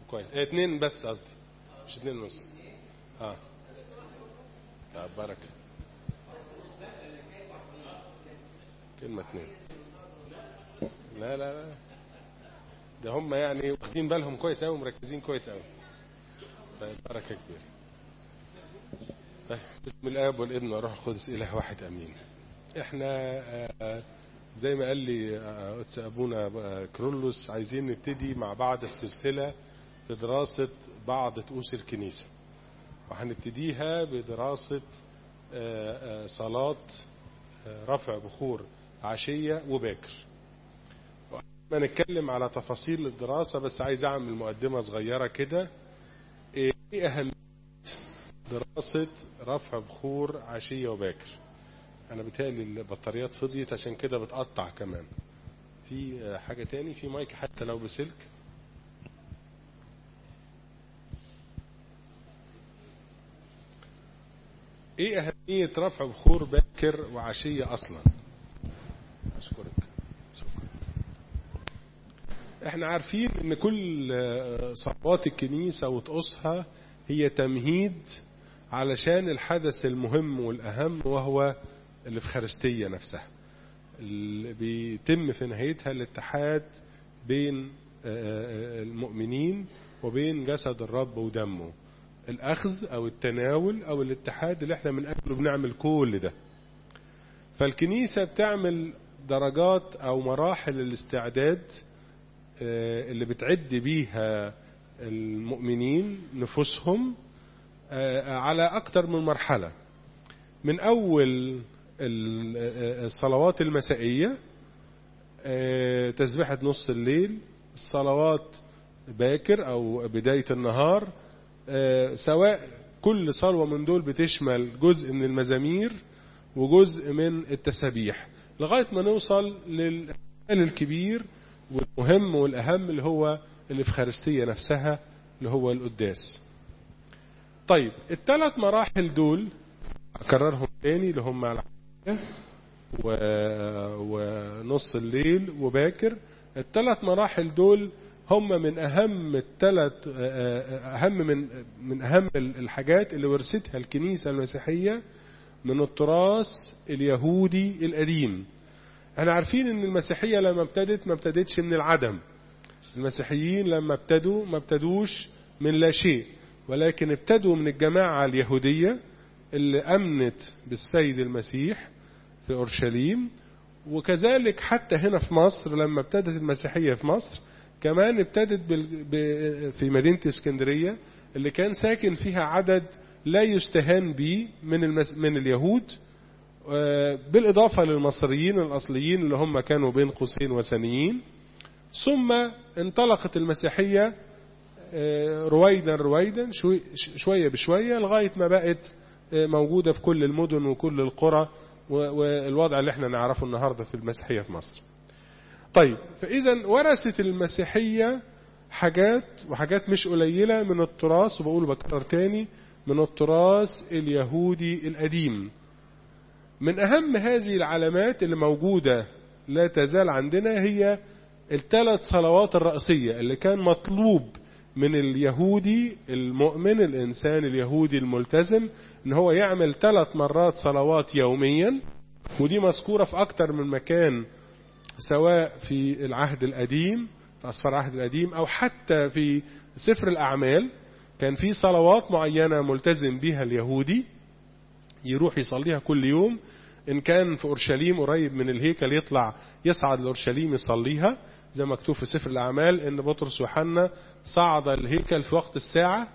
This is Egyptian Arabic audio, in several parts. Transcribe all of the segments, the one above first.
كويس اه اتنين بس قصدي مش اتنين ونص اه طب بركة كلمة اتنين لا لا لا ده هم يعني واخدين بالهم كويس قوي ومركزين كويس قوي طيب بركة كبيرة طيب بسم الاب والابن والروح القدس اله واحد امين احنا آه، زي ما قال لي آه، قدس ابونا آه، كرولوس عايزين نبتدي مع بعض في سلسله في دراسه بعض طقوس الكنيسه وهنبتديها بدراسه آه، آه، صلاه آه، رفع بخور عشيه وباكر ما نتكلم على تفاصيل الدراسه بس عايز اعمل مقدمه صغيره كده ايه اهميه دراسه رفع بخور عشيه وباكر انا بتهيألي البطاريات فضيت عشان كده بتقطع كمان في آه، حاجة تاني في مايك حتى لو بسلك ايه اهمية رفع بخور باكر وعشية اصلا اشكرك شكرا احنا عارفين ان كل آه، صلوات الكنيسة وطقوسها هي تمهيد علشان الحدث المهم والاهم وهو الافخارستية نفسها اللي بيتم في نهايتها الاتحاد بين آه، آه، المؤمنين وبين جسد الرب ودمه الأخذ أو التناول أو الاتحاد اللي احنا من أجله بنعمل كل ده فالكنيسة بتعمل درجات أو مراحل الاستعداد آه، اللي بتعد بيها المؤمنين نفوسهم آه، على أكتر من مرحلة من أول ال- الصلوات المسائية آه، تسبيحة نص الليل الصلوات باكر أو بداية النهار آه، سواء كل صلوة من دول بتشمل جزء من المزامير وجزء من التسابيح لغاية ما نوصل للإحتفال الكبير والمهم والأهم اللي هو الإفخارستية نفسها اللي هو القداس طيب الثلاث مراحل دول أكررهم تاني اللي هم العشية و... ونص الليل وباكر الثلاث مراحل دول هم من أهم الثلاث أهم من من أهم الحاجات اللي ورثتها الكنيسة المسيحية من التراث اليهودي القديم احنا عارفين ان المسيحية لما ابتدت ما ابتدتش من العدم المسيحيين لما ابتدوا ما ابتدوش من لا شيء ولكن ابتدوا من الجماعة اليهودية اللي أمنت بالسيد المسيح في أورشليم وكذلك حتى هنا في مصر لما ابتدت المسيحية في مصر كمان ابتدت بال- ب- في مدينة اسكندرية اللي كان ساكن فيها عدد لا يستهان به من المس... من اليهود آه، بالإضافة للمصريين الأصليين اللي هم كانوا بين قوسين وثنيين ثم انطلقت المسيحية آه، رويدا رويدا شوي- ش- شوية بشوية لغاية ما بقت آه، موجودة في كل المدن وكل القرى و- والوضع اللي احنا نعرفه النهاردة في المسيحية في مصر طيب فإذا ورثت المسيحية حاجات وحاجات مش قليلة من التراث وبقول بكرر تاني من التراث اليهودي القديم من أهم هذه العلامات اللي موجودة لا تزال عندنا هي الثلاث صلوات الرئيسية اللي كان مطلوب من اليهودي المؤمن الإنسان اليهودي الملتزم إن هو يعمل ثلاث مرات صلوات يوميا ودي مذكورة في أكتر من مكان سواء في العهد القديم في أسفار العهد القديم أو حتى في سفر الأعمال كان في صلوات معينة ملتزم بها اليهودي يروح يصليها كل يوم إن كان في أورشليم قريب من الهيكل يطلع يصعد لأورشليم يصليها زي ما مكتوب في سفر الأعمال إن بطرس ويوحنا صعد الهيكل في وقت الساعة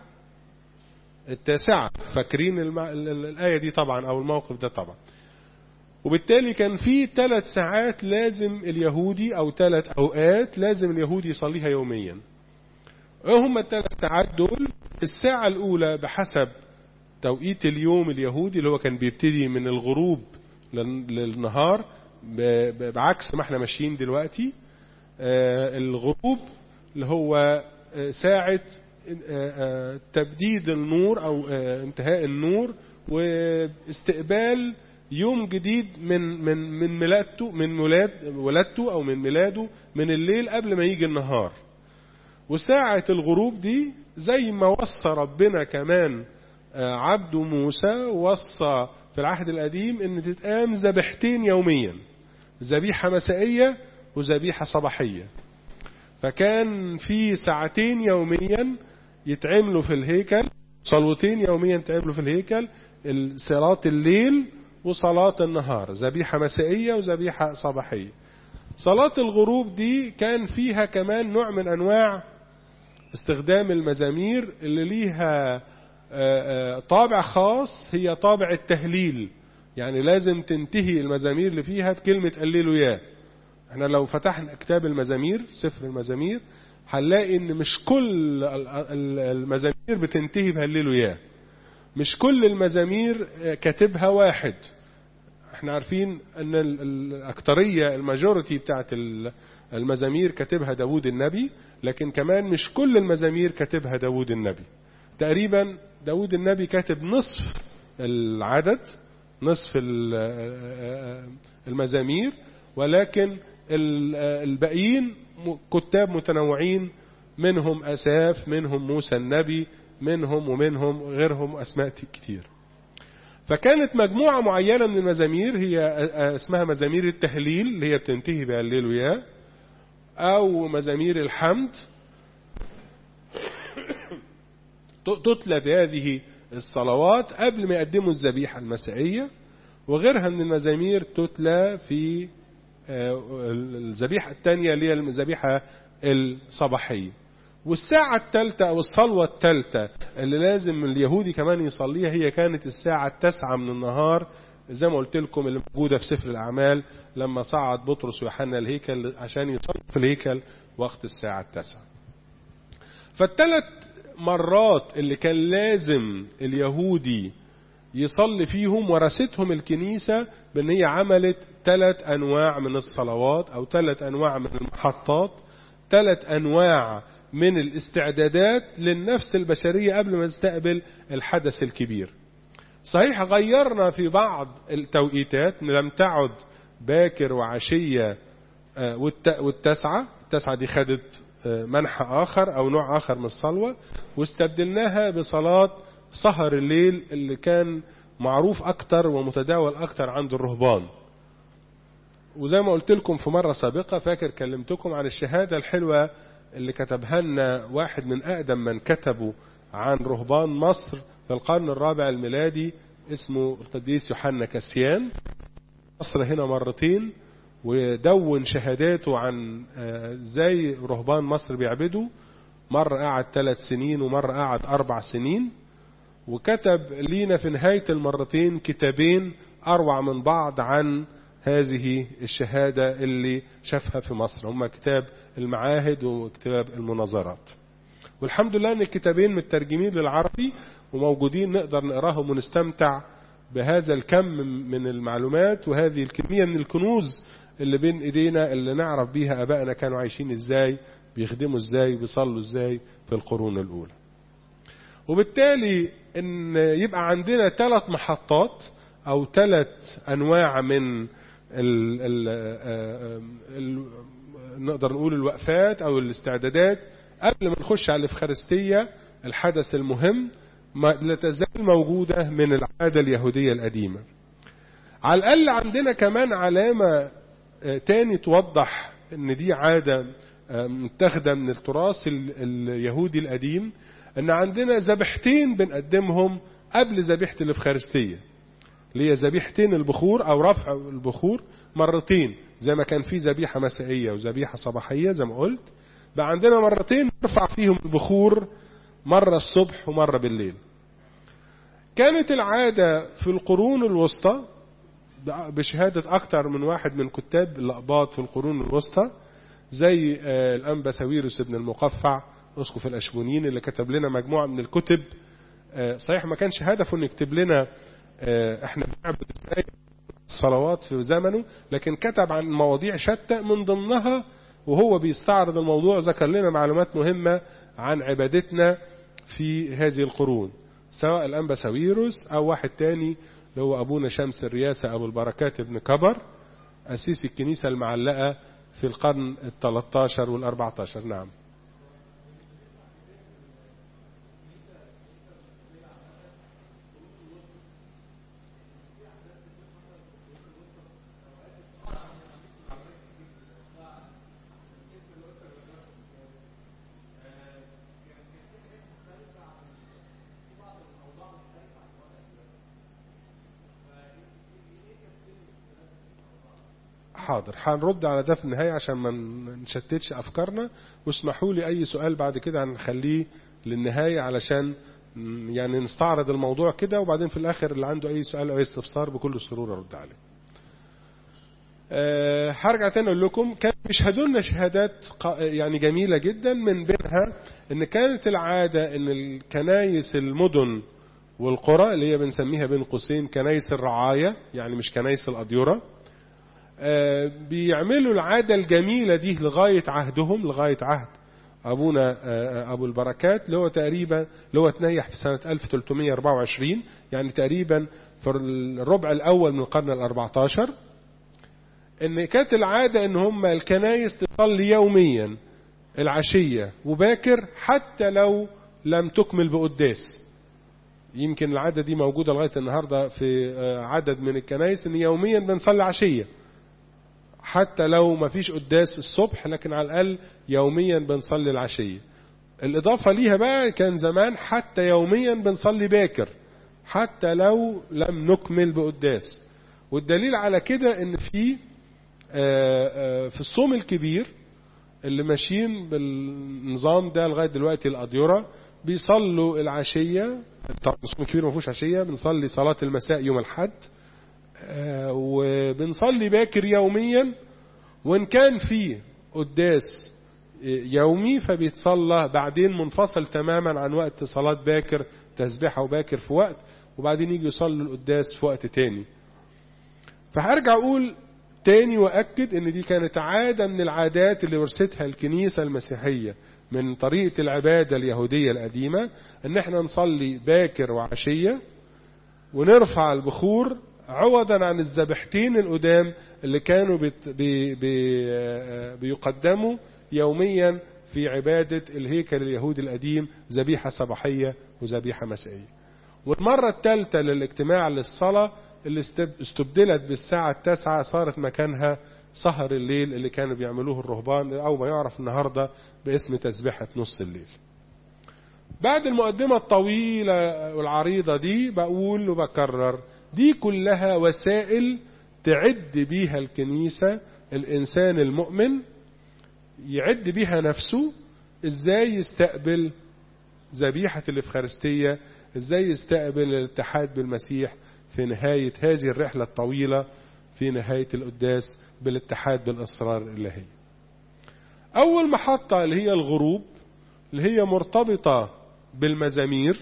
التاسعة فاكرين الم... ال- ال- الآية دي طبعا أو الموقف ده طبعا وبالتالي كان في ثلاث ساعات لازم اليهودي أو ثلاث أوقات لازم اليهودي يصليها يوميا ايه هم الثلاث ساعات دول الساعة الأولى بحسب توقيت اليوم اليهودي اللي هو كان بيبتدي من الغروب لل- للنهار ب- ب- بعكس ما احنا ماشيين دلوقتي آه، الغروب اللي هو آه، ساعة آه، آه، تبديد النور أو آه، انتهاء النور واستقبال يوم جديد من من من ميلادته من ميلاد ولادته أو من ميلاده من الليل قبل ما يجي النهار وساعة الغروب دي زي ما وصى ربنا كمان عبده موسى وصى في العهد القديم ان تتقام ذبيحتين يوميا ذبيحة مسائية وذبيحة صباحية فكان في ساعتين يوميا يتعملوا في الهيكل صلوتين يوميا يتعملوا في الهيكل صلاة الليل وصلاة النهار ذبيحة مسائية وذبيحة صباحية صلاة الغروب دي كان فيها كمان نوع من أنواع استخدام المزامير اللي ليها طابع خاص هي طابع التهليل يعني لازم تنتهي المزامير اللي فيها بكلمة قللوا يا احنا لو فتحنا كتاب المزامير سفر المزامير هنلاقي ان مش كل المزامير بتنتهي بهللوا يا مش كل المزامير كاتبها واحد احنا عارفين ان الاكترية الماجوريتي بتاعت المزامير كاتبها داود النبي لكن كمان مش كل المزامير كاتبها داود النبي تقريبا داود النبي كاتب نصف العدد نصف المزامير ولكن الباقيين كتاب متنوعين منهم أساف منهم موسى النبي منهم ومنهم غيرهم أسماء كتير فكانت مجموعة معينة من المزامير هي اسمها مزامير التهليل اللي هي بتنتهي بهللويا أو مزامير الحمد تتلى في هذه الصلوات قبل ما يقدموا الذبيحة المسائية وغيرها من المزامير تتلى في الذبيحة الثانية اللي هي الذبيحة الصباحية والساعة الثالثة أو الصلوة الثالثة اللي لازم اليهودي كمان يصليها هي كانت الساعة التاسعة من النهار زي ما قلت لكم اللي موجودة في سفر الأعمال لما صعد بطرس ويوحنا الهيكل عشان يصلي في الهيكل وقت الساعة التاسعة فالثلاث مرات اللي كان لازم اليهودي يصلي فيهم ورثتهم الكنيسة بأن هي عملت ثلاث أنواع من الصلوات أو ثلاث أنواع من المحطات ثلاث أنواع من الاستعدادات للنفس البشرية قبل ما تستقبل الحدث الكبير صحيح غيرنا في بعض التوقيتات لم تعد باكر وعشية والتسعة التسعة دي خدت منحى آخر أو نوع آخر من الصلوة واستبدلناها بصلاة سهر الليل اللي كان معروف أكتر ومتداول أكتر عند الرهبان وزي ما قلت لكم في مرة سابقة فاكر كلمتكم عن الشهادة الحلوة اللي كتبها لنا واحد من أقدم من كتبوا عن رهبان مصر في القرن الرابع الميلادي اسمه القديس يوحنا كاسيان مصر هنا مرتين ودون شهاداته عن ازاي رهبان مصر بيعبدوا مرة قعد ثلاث سنين ومرة قعد أربع سنين وكتب لينا في نهاية المرتين كتابين أروع من بعض عن هذه الشهادة اللي شافها في مصر هما كتاب المعاهد وكتاب المناظرات والحمد لله ان الكتابين مترجمين للعربي وموجودين نقدر نقراهم ونستمتع بهذا الكم من المعلومات وهذه الكمية من الكنوز اللي بين ايدينا اللي نعرف بيها ابائنا كانوا عايشين ازاي بيخدموا ازاي بيصلوا ازاي في القرون الاولى وبالتالي ان يبقى عندنا ثلاث محطات او ثلاث انواع من ال ال ال نقدر نقول الوقفات او الاستعدادات قبل ما نخش على الافخارستيه الحدث المهم ما لا تزال موجوده من العاده اليهوديه القديمه على الاقل عندنا كمان علامه تاني توضح ان دي عاده متاخده من التراث اليهودي القديم ان عندنا ذبيحتين بنقدمهم قبل ذبيحه الافخارستيه اللي هي ذبيحتين البخور او رفع البخور مرتين زي ما كان في ذبيحه مسائيه وذبيحه صباحيه زي ما قلت بقى عندنا مرتين نرفع فيهم البخور مره الصبح ومره بالليل كانت العاده في القرون الوسطى بشهاده اكتر من واحد من كتاب الاقباط في القرون الوسطى زي الانبا ساويرس بن المقفع اسقف الاشمونيين اللي كتب لنا مجموعه من الكتب صحيح ما كانش هدفه انه يكتب لنا احنا بنعبد ازاي الصلوات في زمنه لكن كتب عن مواضيع شتى من ضمنها وهو بيستعرض الموضوع ذكر لنا معلومات مهمة عن عبادتنا في هذه القرون سواء الأنبا ساويروس أو واحد تاني اللي هو أبونا شمس الرياسة أبو البركات ابن كبر أسيس الكنيسة المعلقة في القرن ال 13 وال 14 نعم حاضر هنرد على ده في النهاية عشان ما نشتتش أفكارنا واسمحوا لي أي سؤال بعد كده هنخليه للنهاية علشان يعني نستعرض الموضوع كده وبعدين في الآخر اللي عنده أي سؤال أو أي استفسار بكل سرور أرد عليه. أه هرجع تاني أقول لكم كان بيشهدوا لنا شهادات يعني جميلة جدا من بينها إن كانت العادة إن الكنايس المدن والقرى اللي هي بنسميها بين قوسين كنايس الرعاية يعني مش كنايس الأديرة أه بيعملوا العادة الجميلة دي لغاية عهدهم لغاية عهد أبونا أبو البركات اللي هو تقريبا اللي هو تنيح في سنة 1324 يعني تقريبا في الربع الأول من القرن الأربعة عشر إن كانت العادة إن هم الكنايس تصلي يوميا العشية وباكر حتى لو لم تكمل بقداس يمكن العادة دي موجودة لغاية النهاردة في عدد من الكنايس إن يوميا بنصلي عشية حتى لو ما فيش قداس الصبح لكن على الأقل يوميا بنصلي العشية الإضافة ليها بقى كان زمان حتى يوميا بنصلي باكر حتى لو لم نكمل بقداس والدليل على كده ان في في الصوم الكبير اللي ماشيين بالنظام ده لغاية دلوقتي الأديرة بيصلوا العشية طبعا الصوم الكبير ما فيهوش عشية بنصلي صلاة المساء يوم الحد وبنصلي باكر يوميا وان كان في قداس يومي فبيتصلى بعدين منفصل تماما عن وقت صلاة باكر تسبيحة وباكر في وقت وبعدين يجي يصلوا القداس في وقت تاني فهرجع اقول تاني واكد ان دي كانت عادة من العادات اللي ورثتها الكنيسة المسيحية من طريقة العبادة اليهودية القديمة ان احنا نصلي باكر وعشية ونرفع البخور عوضا عن الذبحتين القدام اللي كانوا بي بي بي بيقدموا يوميا في عبادة الهيكل اليهودي القديم ذبيحة صباحية وذبيحة مسائية والمرة الثالثة للاجتماع للصلاة اللي استبدلت بالساعة التاسعة صارت مكانها سهر الليل اللي كانوا بيعملوه الرهبان أو ما يعرف النهاردة باسم تسبيحة نص الليل بعد المقدمة الطويلة والعريضة دي بقول وبكرر دي كلها وسائل تعد بيها الكنيسة الإنسان المؤمن يعد بيها نفسه إزاي يستقبل ذبيحة الإفخارستية إزاي يستقبل الاتحاد بالمسيح في نهاية هذه الرحلة الطويلة في نهاية القداس بالاتحاد بالأسرار الإلهية أول محطة اللي هي الغروب اللي هي مرتبطة بالمزامير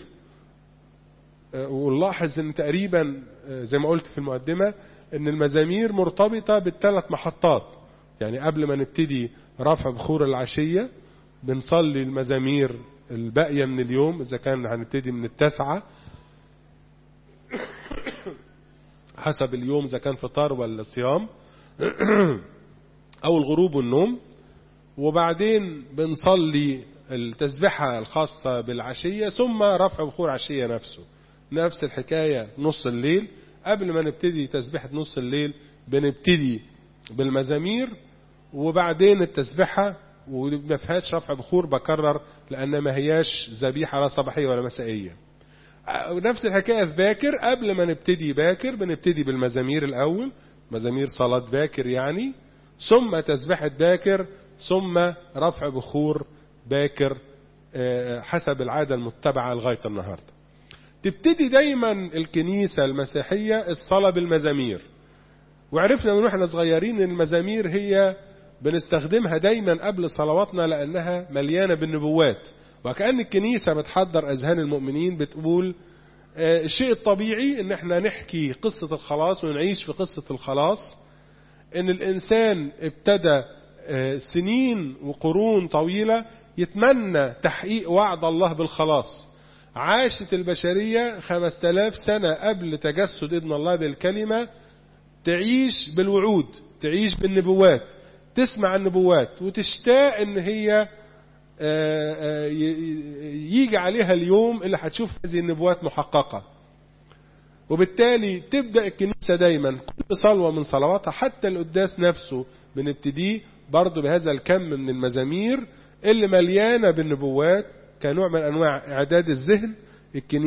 ونلاحظ ان تقريبا زي ما قلت في المقدمة ان المزامير مرتبطة بالثلاث محطات يعني قبل ما نبتدي رفع بخور العشية بنصلي المزامير الباقية من اليوم اذا كان هنبتدي من التاسعة حسب اليوم اذا كان فطار ولا صيام او الغروب والنوم وبعدين بنصلي التسبيحة الخاصة بالعشية ثم رفع بخور عشية نفسه نفس الحكاية نص الليل قبل ما نبتدي تسبيحة نص الليل بنبتدي بالمزامير وبعدين التسبيحة وما فيهاش رفع بخور بكرر لأن ما هياش ذبيحة لا صباحية ولا مسائية نفس الحكاية في باكر قبل ما نبتدي باكر بنبتدي بالمزامير الأول مزامير صلاة باكر يعني ثم تسبيحة باكر ثم رفع بخور باكر حسب العادة المتبعة لغاية النهاردة تبتدي دايما الكنيسة المسيحية الصلاة بالمزامير وعرفنا من واحنا صغيرين ان المزامير هي بنستخدمها دايما قبل صلواتنا لانها مليانة بالنبوات وكأن الكنيسة بتحضر اذهان المؤمنين بتقول الشيء الطبيعي ان احنا نحكي قصة الخلاص ونعيش في قصة الخلاص ان الانسان ابتدى سنين وقرون طويلة يتمنى تحقيق وعد الله بالخلاص عاشت البشرية خمس تلاف سنة قبل تجسد ابن الله بالكلمة تعيش بالوعود تعيش بالنبوات تسمع النبوات وتشتاق ان هي يجي عليها اليوم اللي هتشوف هذه النبوات محققة وبالتالي تبدأ الكنيسة دايما كل صلوة من صلواتها حتى القداس نفسه بنبتديه برضه بهذا الكم من المزامير اللي مليانة بالنبوات كنوع من أنواع إعداد الذهن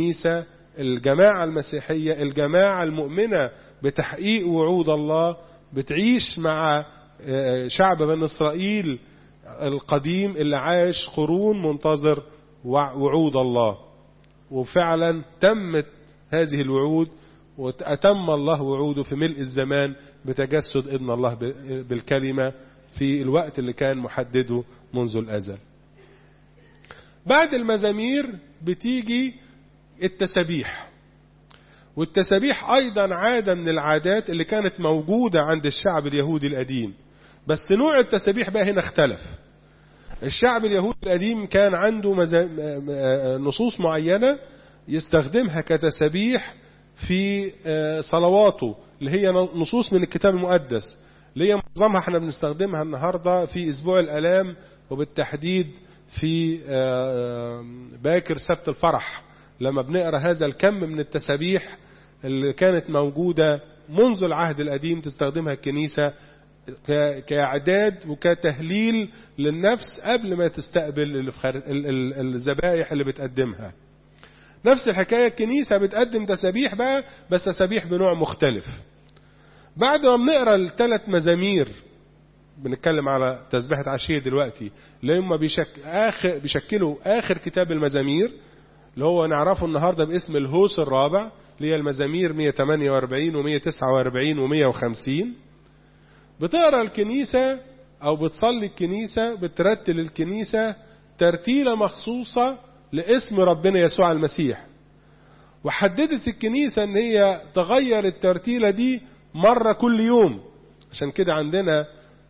الكنيسة الجماعة المسيحية الجماعة المؤمنة بتحقيق وعود الله بتعيش مع شعب بني إسرائيل القديم اللي عاش قرون منتظر وعود الله وفعلا تمت هذه الوعود وأتم الله وعوده في ملء الزمان بتجسد ابن الله بالكلمة في الوقت اللي كان محدده منذ الأزل بعد المزامير بتيجي التسابيح والتسابيح أيضا عادة من العادات اللي كانت موجودة عند الشعب اليهودي القديم بس نوع التسابيح بقى هنا اختلف الشعب اليهودي القديم كان عنده نصوص معينة يستخدمها كتسابيح في صلواته اللي هي نصوص من الكتاب المقدس اللي هي معظمها احنا بنستخدمها النهاردة في اسبوع الالام وبالتحديد في باكر سبت الفرح لما بنقرا هذا الكم من التسابيح اللي كانت موجودة منذ العهد القديم تستخدمها الكنيسة كإعداد وكتهليل للنفس قبل ما تستقبل الذبائح اللي بتقدمها نفس الحكاية الكنيسة بتقدم تسابيح بقى بس تسابيح بنوع مختلف بعد ما بنقرا الثلاث مزامير بنتكلم على تسبيحة عشية دلوقتي اللي هم بيشك آخر بيشكلوا آخر كتاب المزامير اللي هو نعرفه النهاردة باسم الهوس الرابع اللي هي المزامير 148 و149 و150 بتقرا الكنيسة أو بتصلي الكنيسة بترتل الكنيسة ترتيلة مخصوصة لاسم ربنا يسوع المسيح وحددت الكنيسة ان هي تغير الترتيلة دي مرة كل يوم عشان كده عندنا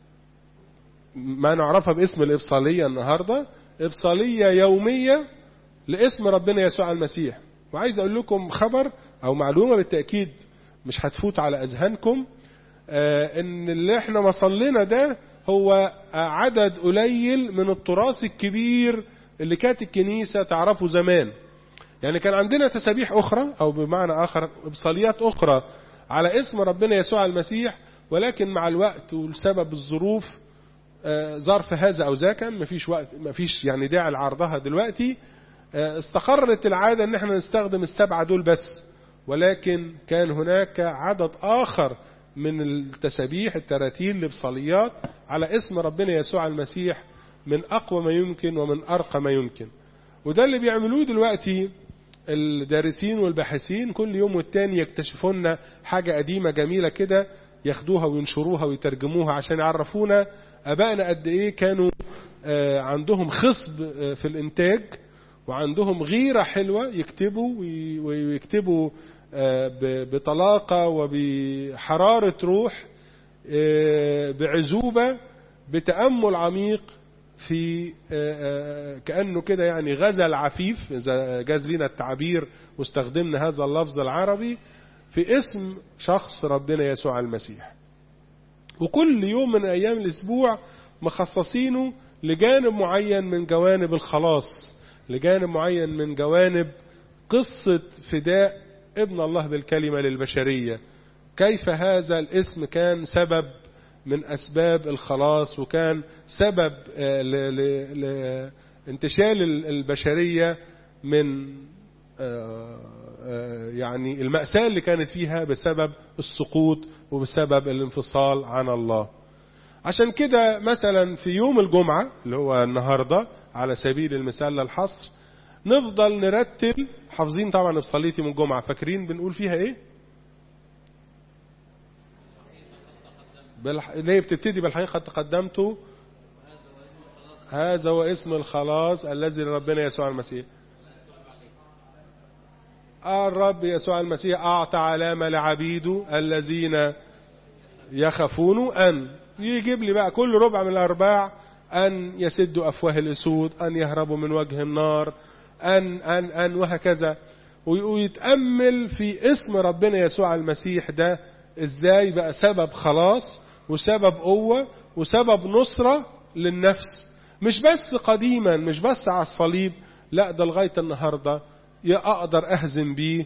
ما نعرفها باسم الإبصالية النهاردة إبصالية يومية لاسم ربنا يسوع المسيح وعايز أقول لكم خبر أو معلومة بالتأكيد مش هتفوت على أذهانكم آه إن اللي احنا وصلنا ده هو عدد قليل من التراث الكبير اللي كانت الكنيسة تعرفه زمان يعني كان عندنا تسابيح أخرى أو بمعنى آخر إبصاليات أخرى على اسم ربنا يسوع المسيح ولكن مع الوقت ولسبب الظروف ظرف هذا أو ذاك مفيش وقت مفيش يعني داعي لعرضها دلوقتي استقرت العادة ان احنا نستخدم السبعة دول بس ولكن كان هناك عدد آخر من التسابيح التراتيل الإبصاليات على اسم ربنا يسوع المسيح من أقوى ما يمكن ومن أرقى ما يمكن وده اللي بيعملوه دلوقتي الدارسين والباحثين كل يوم والتاني يكتشفوا لنا حاجة قديمة جميلة كده ياخدوها وينشروها ويترجموها عشان يعرفونا أبائنا قد إيه كانوا عندهم خصب في الإنتاج وعندهم غيرة حلوة يكتبوا ويكتبوا بطلاقة وبحرارة روح بعزوبة بتأمل عميق في كأنه كده يعني غزل عفيف إذا جاز لنا التعبير واستخدمنا هذا اللفظ العربي في اسم شخص ربنا يسوع المسيح وكل يوم من أيام الأسبوع مخصصينه لجانب معين من جوانب الخلاص لجانب معين من جوانب قصة فداء ابن الله بالكلمة للبشرية كيف هذا الاسم كان سبب من أسباب الخلاص وكان سبب لانتشال البشرية من يعني المأساة اللي كانت فيها بسبب السقوط وبسبب الانفصال عن الله عشان كده مثلا في يوم الجمعة اللي هو النهاردة على سبيل المثال للحصر نفضل نرتل حافظين طبعا بصليتي من الجمعة فاكرين بنقول فيها ايه بالح... اللي هي بتبتدي بالحقيقة تقدمت هذا هو اسم الخلاص الذي لربنا يسوع المسيح الرب يسوع المسيح أعطى علامة لعبيده الذين يخافون أن يجيب لي بقى كل ربع من الأرباع أن يسدوا أفواه الأسود أن يهربوا من وجه النار أن أن أن وهكذا ويتأمل في اسم ربنا يسوع المسيح ده إزاي بقى سبب خلاص وسبب قوة وسبب نصرة للنفس مش بس قديما مش بس على الصليب لا ده لغاية النهاردة أقدر أهزم بيه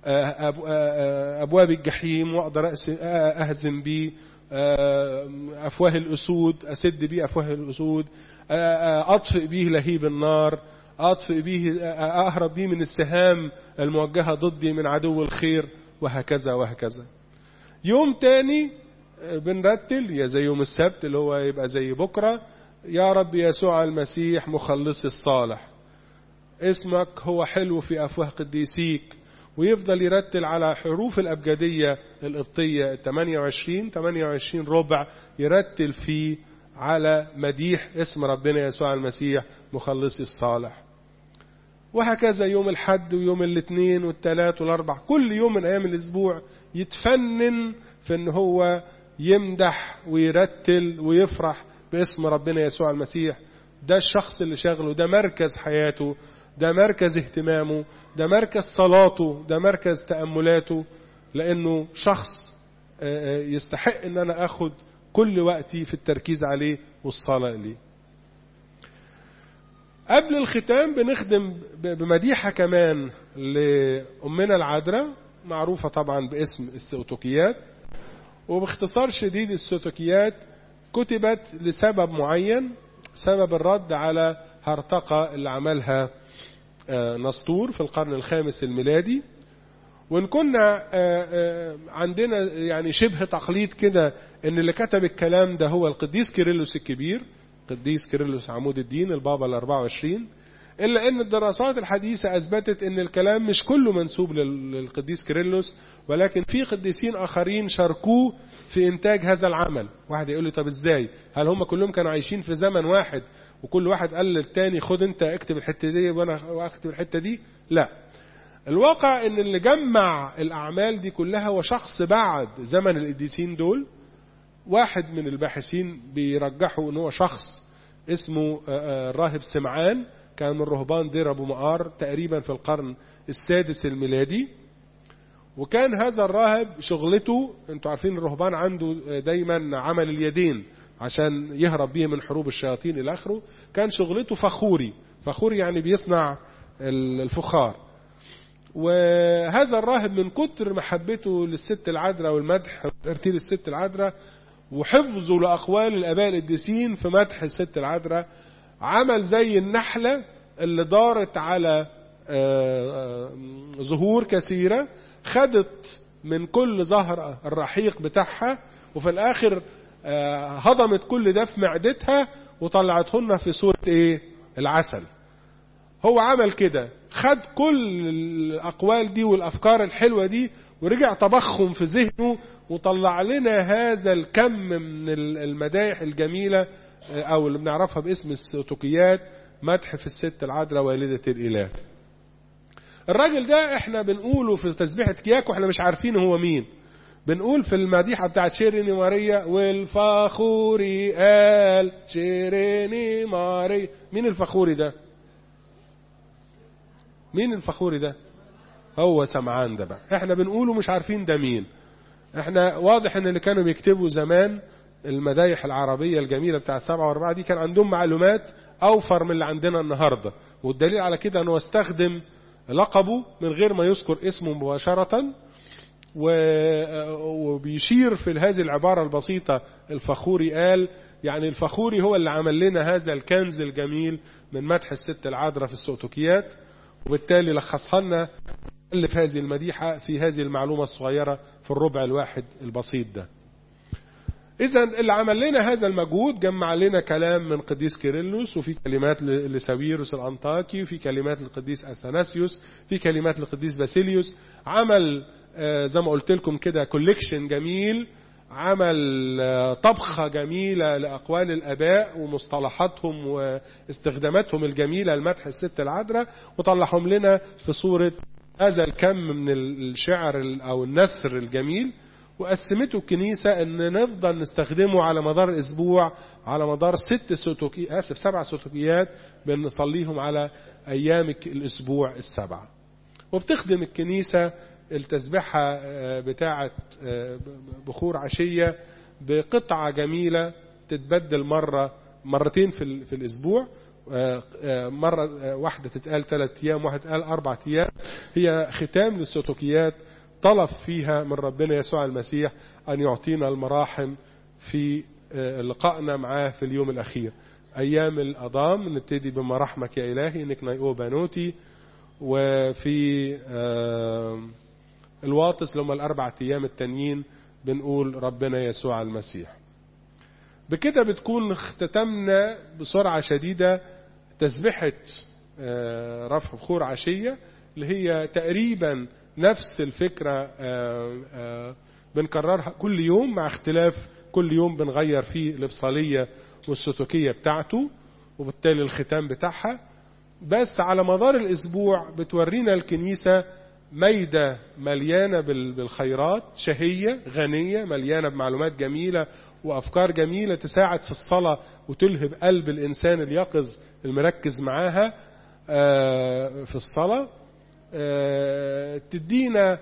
أبواب الجحيم وأقدر أهزم بيه أفواه الأسود أسد بيه أفواه الأسود أطفئ بيه لهيب النار أطفئ بيه أهرب بيه من السهام الموجهة ضدي من عدو الخير وهكذا وهكذا يوم تاني بنرتل يا زي يوم السبت اللي هو يبقى زي بكرة يا رب يسوع المسيح مخلصي الصالح اسمك هو حلو في أفواه قديسيك ويفضل يرتل على حروف الأبجدية القبطية 28 28 ربع يرتل فيه على مديح اسم ربنا يسوع المسيح مخلصي الصالح وهكذا يوم الحد ويوم الاثنين والثلاث والاربع كل يوم من ايام الاسبوع يتفنن في ان هو يمدح ويرتل ويفرح باسم ربنا يسوع المسيح ده الشخص اللي شغله ده مركز حياته ده مركز اهتمامه ده مركز صلاته ده مركز تأملاته لأنه شخص يستحق أن أنا أخد كل وقتي في التركيز عليه والصلاة إليه قبل الختام بنخدم بمديحة كمان لأمنا العذراء معروفة طبعا باسم السوتوكيات وباختصار شديد السوتوكيات كتبت لسبب معين سبب الرد على هرطقة اللي عملها نسطور في القرن الخامس الميلادي وإن كنا عندنا يعني شبه تقليد كده إن اللي كتب الكلام ده هو القديس كيرلس الكبير قديس كيرلس عمود الدين البابا ال 24 إلا أن الدراسات الحديثة أثبتت أن الكلام مش كله منسوب للقديس كيرلس ولكن في قديسين آخرين شاركوه في إنتاج هذا العمل واحد يقول لي طب إزاي هل هم كلهم كانوا عايشين في زمن واحد وكل واحد قال للتاني خد انت اكتب الحته دي وانا اكتب الحته دي لا الواقع ان اللي جمع الاعمال دي كلها هو شخص بعد زمن القديسين دول واحد من الباحثين بيرجحوا ان هو شخص اسمه الراهب سمعان كان من رهبان دير ابو مقار تقريبا في القرن السادس الميلادي وكان هذا الراهب شغلته انتوا عارفين الرهبان عنده دايما عمل اليدين عشان يهرب بيه من حروب الشياطين الى اخره كان شغلته فخوري فخوري يعني بيصنع الفخار وهذا الراهب من كتر محبته للست العذراء والمدح ترتيل الست العذراء وحفظه لاقوال الاباء القديسين في مدح الست العذراء عمل زي النحله اللي دارت على زهور كثيره خدت من كل زهره الرحيق بتاعها وفي الاخر هضمت كل ده في معدتها وطلعتهن في صورة ايه العسل هو عمل كده خد كل الأقوال دي والأفكار الحلوة دي ورجع طبخهم في ذهنه وطلع لنا هذا الكم من المدايح الجميلة أو اللي بنعرفها باسم السوتوكيات مدح في الست العذراء والدة الإله الراجل ده احنا بنقوله في تسبيحة كياكو احنا مش عارفين هو مين بنقول في المديحة بتاعت شيريني ماريا والفخوري قال شيريني ماريا مين الفخوري ده مين الفخوري ده هو سمعان ده بقى احنا بنقوله مش عارفين ده مين احنا واضح ان اللي كانوا بيكتبوا زمان المدايح العربية الجميلة بتاعت سبعة واربعة دي كان عندهم معلومات اوفر من اللي عندنا النهاردة والدليل على كده انه استخدم لقبه من غير ما يذكر اسمه مباشرة وبيشير في هذه العبارة البسيطة الفخوري قال يعني الفخوري هو اللي عمل لنا هذا الكنز الجميل من مدح الست العذراء في السوتوكيات وبالتالي لخصها لنا ألف هذه المديحة في هذه المعلومة الصغيرة في الربع الواحد البسيط ده إذا اللي عمل لنا هذا المجهود جمع لنا كلام من قديس كيرلس وفي كلمات لساويروس الأنطاكي وفي كلمات للقديس أثناسيوس في كلمات للقديس باسيليوس عمل زي ما قلت لكم كده كوليكشن جميل عمل طبخة جميلة لأقوال الآباء ومصطلحاتهم واستخداماتهم الجميلة لمدح الست العذراء وطلعهم لنا في صورة هذا الكم من الشعر أو النثر الجميل وقسمته الكنيسة ان نفضل نستخدمه على مدار الاسبوع على مدار ست سوتوكي اسف سبع سوتوكيات بنصليهم على ايام الاسبوع السبعة وبتخدم الكنيسة التسبيحة بتاعة بخور عشية بقطعة جميلة تتبدل مرة مرتين في, في الاسبوع مرة واحدة تتقال ثلاث ايام واحدة تتقال اربع ايام هي ختام للسوتوكيات طلب فيها من ربنا يسوع المسيح أن يعطينا المراحم في لقائنا معاه في اليوم الأخير أيام الأضام نبتدي بمراحمك يا إلهي إنك نايقو بنوتي وفي الواطس لما الأربع أيام التانيين بنقول ربنا يسوع المسيح بكده بتكون اختتمنا بسرعة شديدة تسبحة رفع بخور عشية اللي هي تقريبا نفس الفكرة بنكررها كل يوم مع اختلاف كل يوم بنغير فيه الإبصالية والسلوكية بتاعته وبالتالي الختام بتاعها بس على مدار الأسبوع بتورينا الكنيسة ميدة مليانة بالخيرات شهية غنية مليانة بمعلومات جميلة وأفكار جميلة تساعد في الصلاة وتلهب قلب الإنسان اليقظ المركز معاها في الصلاة تدينا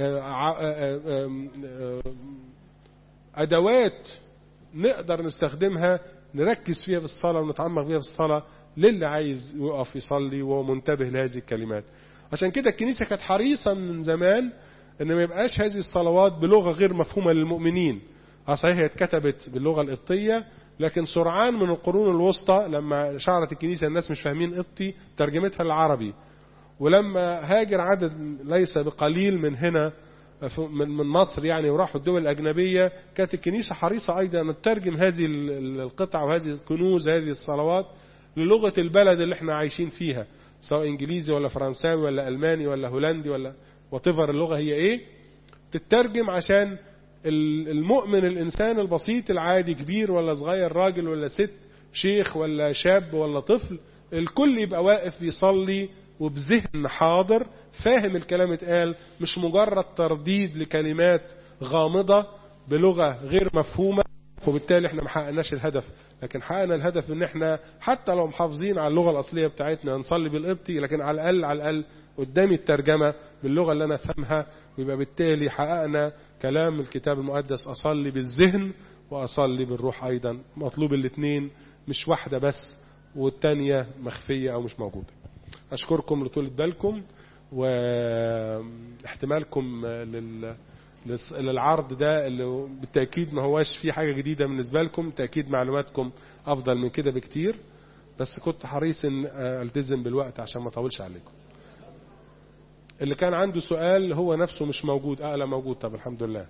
أدوات نقدر نستخدمها نركز فيها في الصلاة ونتعمق فيها في الصلاة للي عايز يقف يصلي وهو منتبه لهذه الكلمات عشان كده الكنيسة كانت حريصة من زمان ان ما يبقاش هذه الصلوات بلغة غير مفهومة للمؤمنين صحيح هي اتكتبت باللغة القبطية لكن سرعان من القرون الوسطى لما شعرت الكنيسة الناس مش فاهمين قبطي ترجمتها للعربي ولما هاجر عدد ليس بقليل من هنا من مصر يعني وراحوا الدول الأجنبية كانت الكنيسة حريصة أيضا أن تترجم هذه القطع وهذه الكنوز هذه الصلوات للغة البلد اللي احنا عايشين فيها سواء انجليزي ولا فرنساوي ولا الماني ولا هولندي ولا وتفر اللغة هي ايه تترجم عشان المؤمن الانسان البسيط العادي كبير ولا صغير راجل ولا ست شيخ ولا شاب ولا طفل الكل يبقى واقف بيصلي وبذهن حاضر فاهم الكلام اتقال مش مجرد ترديد لكلمات غامضة بلغة غير مفهومة وبالتالي احنا ما حققناش الهدف لكن حققنا الهدف ان احنا حتى لو محافظين على اللغة الأصلية بتاعتنا نصلي بالقبطي لكن على الأقل على الأقل قدامي الترجمة باللغة اللي أنا أفهمها ويبقى بالتالي حققنا كلام الكتاب المقدس أصلي بالذهن وأصلي بالروح أيضا مطلوب الاثنين مش واحدة بس والتانية مخفية أو مش موجودة أشكركم لطولة بالكم واحتمالكم لل للعرض ده اللي بالتأكيد ما هواش فيه حاجة جديدة بالنسبة لكم تأكيد معلوماتكم أفضل من كده بكتير بس كنت حريص ان التزم بالوقت عشان ما اطولش عليكم اللي كان عنده سؤال هو نفسه مش موجود اه لا موجود طب الحمد لله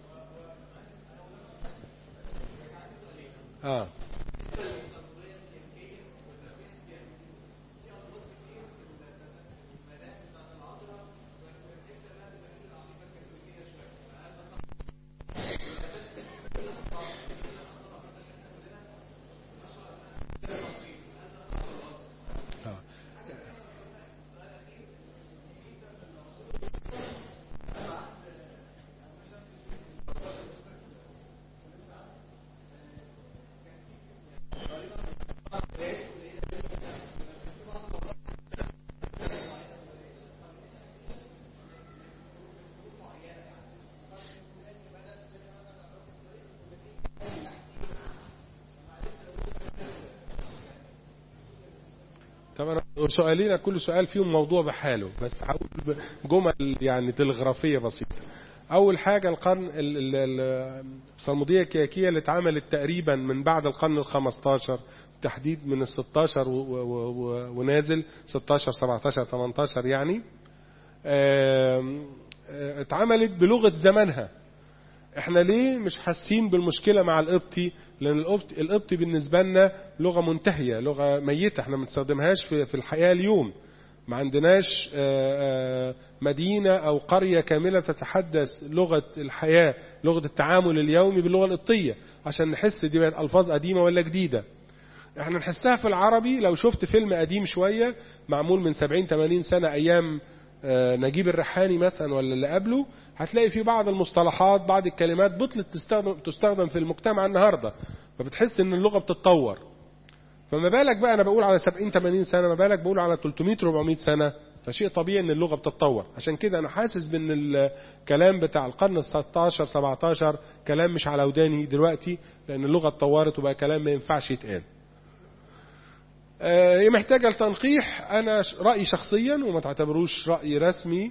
اه طبعا سؤالين كل سؤال فيهم موضوع بحاله بس هقول جمل يعني تلغرافية بسيطة أول حاجة القرن الصلمودية الكياكية اللي اتعملت تقريبا من بعد القرن ال 15 تحديد من ال 16 ونازل 16 17 18 يعني اتعملت بلغة زمانها احنا ليه مش حاسين بالمشكلة مع القبطي لان القبطي, القبطي بالنسبة لنا لغة منتهية لغة ميتة احنا ما بنستخدمهاش في, في الحياة اليوم ما عندناش مدينة او قرية كاملة تتحدث لغة الحياة لغة التعامل اليومي باللغة القبطية عشان نحس دي بقت الفاظ قديمة ولا جديدة احنا نحسها في العربي لو شفت فيلم قديم شوية معمول من 70 80 سنة ايام نجيب الريحاني مثلا ولا اللي قبله هتلاقي في بعض المصطلحات بعض الكلمات بطلت تستخدم, تستخدم في المجتمع النهاردة فبتحس ان اللغة بتتطور فما بالك بقى انا بقول على 70 80 سنة ما بالك بقول على 300 400 سنة فشيء طبيعي ان اللغة بتتطور عشان كده انا حاسس بان الكلام بتاع القرن ال 16 17 كلام مش على وداني دلوقتي لان اللغة اتطورت وبقى كلام ما ينفعش يتقال هي محتاجة لتنقيح أنا رأيي شخصيا وما تعتبروش رأي رسمي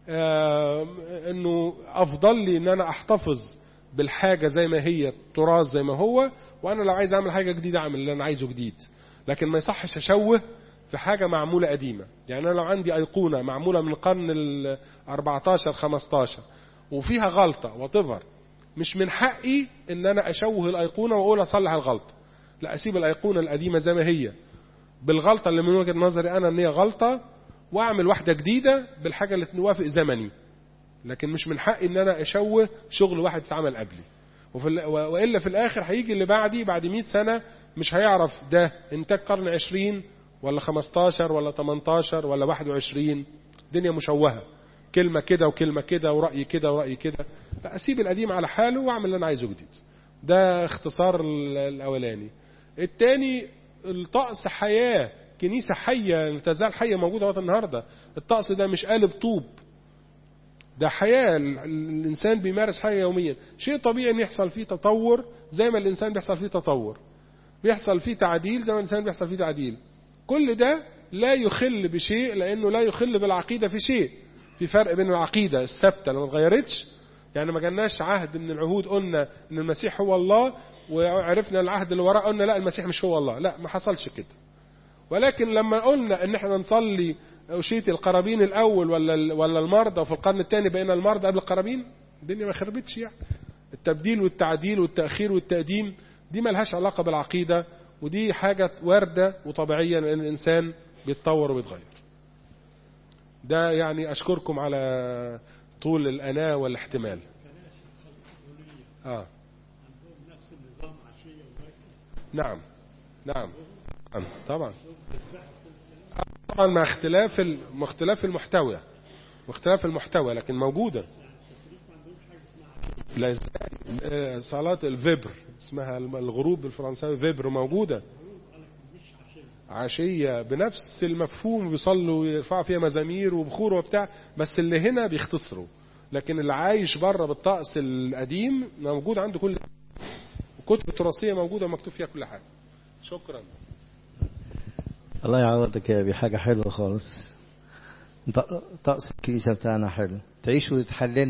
أنه أفضل لي أن أنا أحتفظ بالحاجة زي ما هي تراث زي ما هو وأنا لو عايز أعمل حاجة جديدة أعمل اللي أنا عايزه جديد لكن ما يصحش أشوه في حاجة معمولة قديمة يعني أنا لو عندي أيقونة معمولة من القرن ال 14 15 وفيها غلطة وتظهر مش من حقي ان انا اشوه الايقونه واقول اصلح الغلطه لا اسيب الايقونه القديمه زي ما هي بالغلطه اللي من وجهه نظري انا ان هي غلطه واعمل واحده جديده بالحاجه اللي توافق زمني لكن مش من حقي ان انا اشوه شغل واحد اتعمل قبلي وفي ال- و- والا في الاخر هيجي اللي بعدي بعد 100 سنه مش هيعرف ده انتاج قرن 20 ولا 15 ولا 18 ولا 21 الدنيا مشوهه كلمه كده وكلمه كده وراي كده وراي كده لا اسيب القديم على حاله واعمل اللي انا عايزه جديد ده اختصار ال- الاولاني التاني الطقس حياه كنيسه حيه تزال حيه موجوده لغايه النهارده الطقس ده مش قالب طوب ده حياة ال- الإنسان بيمارس حياة يوميا شيء طبيعي أن يحصل فيه تطور زي ما الإنسان بيحصل فيه تطور بيحصل فيه تعديل زي ما الإنسان بيحصل فيه تعديل كل ده لا يخل بشيء لأنه لا يخل بالعقيدة في شيء في فرق بين العقيدة الثابتة لو ما اتغيرتش يعني ما جالناش عهد من العهود قلنا ان المسيح هو الله وعرفنا العهد اللي وراه قلنا لا المسيح مش هو الله لا ما حصلش كده ولكن لما قلنا ان احنا نصلي أشية القرابين الأول ولا ولا المرضى وفي القرن الثاني بقينا المرضى قبل القرابين الدنيا ما خربتش يعني التبديل والتعديل والتأخير والتقديم دي ملهاش علاقة بالعقيدة ودي حاجة واردة وطبيعية لأن الإنسان بيتطور وبيتغير ده يعني أشكركم على طول الأناة والاحتمال آه. نعم نعم نعم طبعا طبعا مع اختلاف ال- مع اختلاف المحتوى واختلاف المحتوى لكن موجودة لا ازاي آه، صلاة الفيبر اسمها الم- الغروب بالفرنساوي فيبر موجودة عشية بنفس المفهوم بيصلوا ويرفعوا فيها مزامير وبخور وبتاع بس اللي هنا بيختصروا لكن اللي عايش بره بالطقس القديم موجود عنده كل الكتب التراثية موجودة ومكتوب فيها كل حاجة شكرا الله يعوضك يا ابي حاجه حلوه خالص ط- طقس الكنيسه بتاعنا حلو تعيش وتحللنا